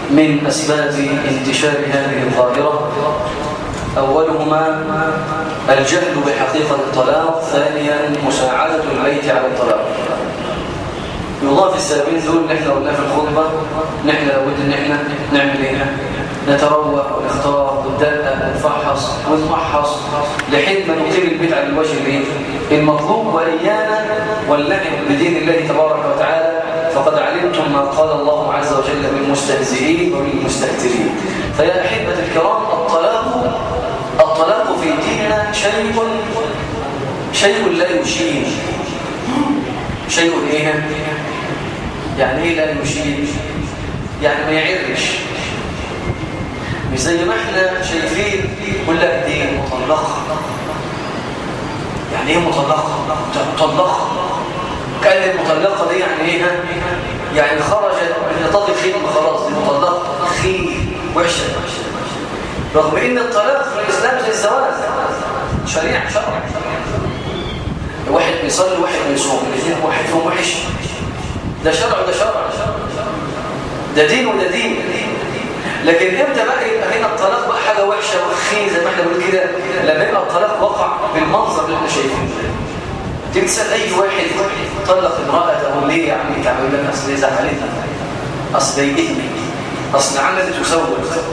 من أسباب انتشار هذه الظاهرة أولهما الجهل بحقيقة الطلاق ثانيا مساعدة البيت على الطلاق يضاف السببين دول اللي احنا قلناه في الخطبة نحن لابد ان احنا نعمل ايه نتروى ونختار وندقق ونفحص ونمحص لحين ما نطير البيت على الوجه الايه المطلوب وايانا واللعب بدين الله تبارك وتعالى فقد علمتم ما قال الله عز وجل بالمستهزئين وبالمستهترين فيا احبه الكرام الطلاق الطلاق في ديننا شيء شيء لا يشين شيء ايه يعني ايه لا يشين يعني ما يعرش مش زي ما احنا شايفين كل لك دي مطلقه يعني ايه مطلقه مطلقه كان المطلقه دي يعني ايه يعني خرجت من نطاق الخدمه خلاص دي مطلقه خير وحشه رغم ان الطلاق في الاسلام زي الزواج شريعه شرع واحد بيصلي واحد بيصوم الاثنين واحد فيهم وحش ده شرع وده شرع ده دين وده دين لكن امتى بقى يبقى هنا الطلاق بقى حاجه وحشه وخي زي ما احنا بنقول كده لما يبقى الطلاق وقع بالمنظر اللي احنا شايفينه تمثل اي واحد طلق امراته ليه يا عمي تعمل لك اصل هي زعلتها اصل ضايقتني اصل عملت وسوت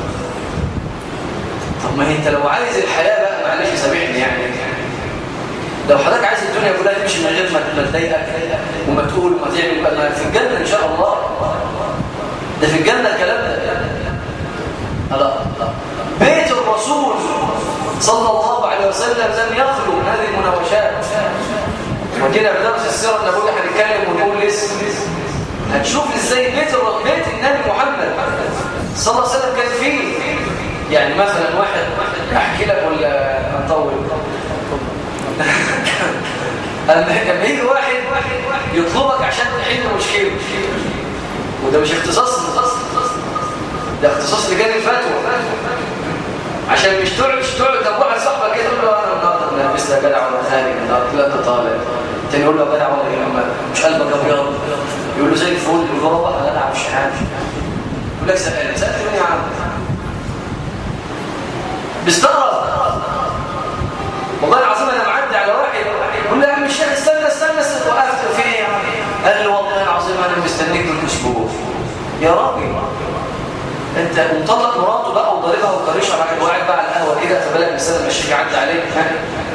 طب ما انت لو عايز الحياه بقى معلش سامحني يعني لو حضرتك عايز الدنيا كلها تمشي من غير ما تضايقك وما تقول وما تعمل بقى في الجنه ان شاء الله ده في الجنه الكلام ده لا بيت الرسول صلى الله عليه وسلم لم يخلو من هذه المناوشات وكده في درس السيره النبويه هنتكلم ونقول لسه هتشوف ازاي بيت بيت النبي محمد صلى الله عليه وسلم كان فيه يعني مثلا واحد احكي لك ولا اطول لما يجي واحد يطلبك عشان تحل مشكله وده مش اختصاص ده اختصاص لجان الفتوى عشان مش تقعد مش تقعد طب واحد صاحبك كده تقول له انا النهارده لابس يا جدع ولا خارج النهارده لا انت طالع تاني يقول له يا جدع ولا ايه مش قلبك ابيض يقول له زي الفل يقول له والله انا جدع مش حاجه يقول لك سالت سالت مين يا عم بيستغرب والله العظيم انا معدي على واحد يقول لي يا عم الشيخ استنى استنى استنى وقفت في ايه قال لي والله العظيم انا مستنيك من اسبوع يا راجل انت مطلق مراته بقى وضاربها وكرشها راجل وقاعد بقى على القهوه كده فبالك مثلا الشيخ يعدي عليك